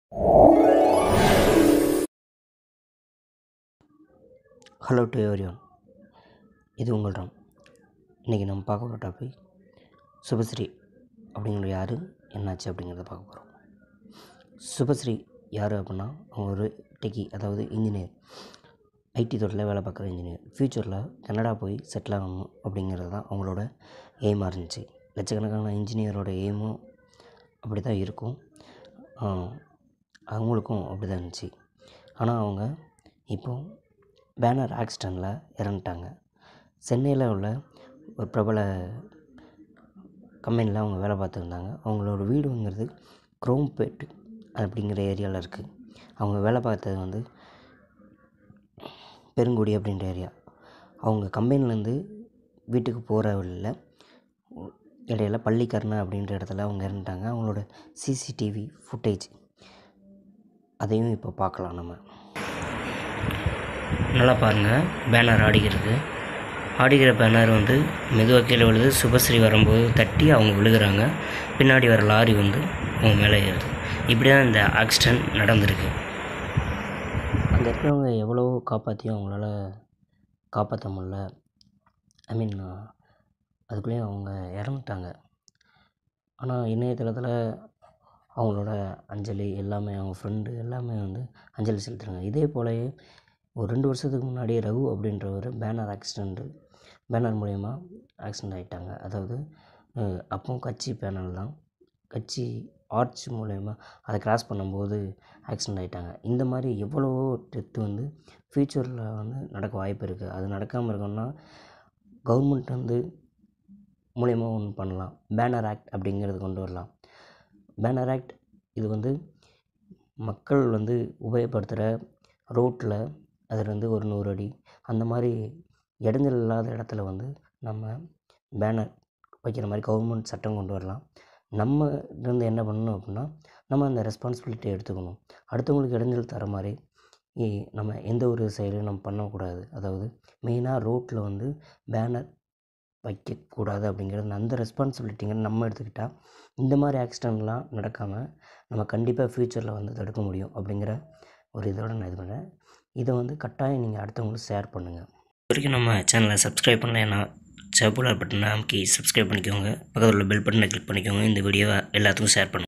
hello to everyone இது உங்கள் ராம் இன்றைக்கி நம்ம பார்க்க போகிற டாபிக் சுபஸ்ரீ அப்படிங்கிற யார் என்னாச்சு அப்படிங்கிறத பார்க்க போகிறோம் சுபஸ்ரீ யார் அப்படின்னா அவங்க ஒரு டெக்கி அதாவது இன்ஜினியர் ஐடி துறையில் வேலை பார்க்குற இன்ஜினியர் ஃப்யூச்சரில் கனடா போய் செட்டில் ஆகணும் அப்படிங்கிறது தான் அவங்களோட எய்மாக இருந்துச்சு லட்சக்கணக்கான இன்ஜினியரோட எய்மும் அப்படி தான் இருக்கும் ஆஹ் அவங்களுக்கும் அப்படி தான் இருந்துச்சு ஆனால் அவங்க இப்போ பேனர் ஆக்சிடெண்ட்டில் இறந்துட்டாங்க சென்னையில் உள்ள ஒரு பிரபல கம்பெனியில் அவங்க வேலை பார்த்துருந்தாங்க அவங்களோட வீடுங்கிறது குரோம்பேட் அப்படிங்கிற ஏரியாவில் இருக்குது அவங்க வேலை பார்த்தது வந்து பெருங்குடி அப்படின்ற ஏரியா அவங்க கம்பெனிலேருந்து வீட்டுக்கு போகிற வழியில் இடையில பள்ளிக்கரணை அப்படின்ற இடத்துல அவங்க இறந்துட்டாங்க அவங்களோட சிசிடிவி ஃபுட்டேஜ் அதையும் இப்போ பார்க்கலாம் நம்ம நல்லா பாருங்கள் பேனர் ஆடிக்கிறது ஆடிக்கிற பேனர் வந்து மெதுவாக கீழே விழுது சுபஸ்ரீ வரும்போது தட்டி அவங்க விழுகிறாங்க பின்னாடி வர லாரி வந்து அவங்க மேலே ஏறுது இப்படி தான் இந்த ஆக்சிடெண்ட் நடந்திருக்கு அங்கே இருக்கிறவங்க எவ்வளோ காப்பாற்றியும் அவங்களால காப்பாற்ற முடில ஐ மீன் அதுக்குள்ளேயும் அவங்க இறந்துட்டாங்க ஆனால் இணையதளத்தில் அவங்களோட அஞ்சலி எல்லாமே அவங்க ஃப்ரெண்டு எல்லாமே வந்து அஞ்சலி செலுத்துகிறாங்க இதே போலவே ஒரு ரெண்டு வருஷத்துக்கு முன்னாடி ரகு அப்படின்றவர் பேனர் ஆக்சிடெண்ட்டு பேனர் மூலயமா ஆக்சிடெண்ட் ஆகிட்டாங்க அதாவது அஹ், அப்பவும் கட்சி பேனல் தான் கட்சி ஆர்ச் மூலயமா அதை கிராஸ் பண்ணும்போது ஆக்சிடெண்ட் ஆகிட்டாங்க இந்த மாதிரி எவ்வளவோ டெத்து வந்து ஃப்யூச்சரில் வந்து நடக்க வாய்ப்பு இருக்குது அது நடக்காமல் இருக்கணும்னா கவர்மெண்ட் வந்து மூலயமா ஒன்று பண்ணலாம் பேனர் ஆக்ட் அப்படிங்கிறது கொண்டு வரலாம் பேனர் ஆக்ட் இது வந்து மக்கள் வந்து உபயோகப்படுத்துகிற ரோட்டில் அதில் வந்து ஒரு நூறு அடி அந்த மாதிரி இடைஞ்சல் இல்லாத இடத்துல வந்து நம்ம பேனர் வைக்கிற மாதிரி கவர்மெண்ட் சட்டம் கொண்டு வரலாம் நம்ம இருந்து என்ன பண்ணணும் அப்படின்னா நம்ம அந்த ரெஸ்பான்சிபிலிட்டி எடுத்துக்கணும் அடுத்தவங்களுக்கு இடைஞ்சல் தர மாதிரி இ- நம்ம எந்த ஒரு செயலையும் நம்ம பண்ணக்கூடாது அதாவது மெயினாக ரோட்டில் வந்து பேனர் வைக்கக்கூடாது அப்படிங்கிறது அந்த ரெஸ்பான்சிபிலிட்டிங்கிறது நம்ம எடுத்துக்கிட்டால் இந்த மாதிரி ஆக்சிடெண்ட்லாம் நடக்காமல் நம்ம கண்டிப்பாக ஃப்யூச்சரில் வந்து தடுக்க முடியும் அப்படிங்கிற ஒரு இதோட நான் இது பண்ணேன் இதை வந்து கட்டாயம் நீங்கள் அடுத்தவங்களுக்கு ஷேர் பண்ணுங்கள் இது வரைக்கும் நம்ம சேனலை சப்ஸ்கிரைப் பண்ணலைன்னா செப்புலர் பட்டனை அமைக்கி சப்ஸ்கிரைப் பண்ணிக்கோங்க பக்கத்தில் உள்ள பெல் பட்டனை கிளிக் பண்ணிக்கோங்க இந்த வீடியோவை எல்லாத்துக்கும் ஷேர் பண்ணுங்கள்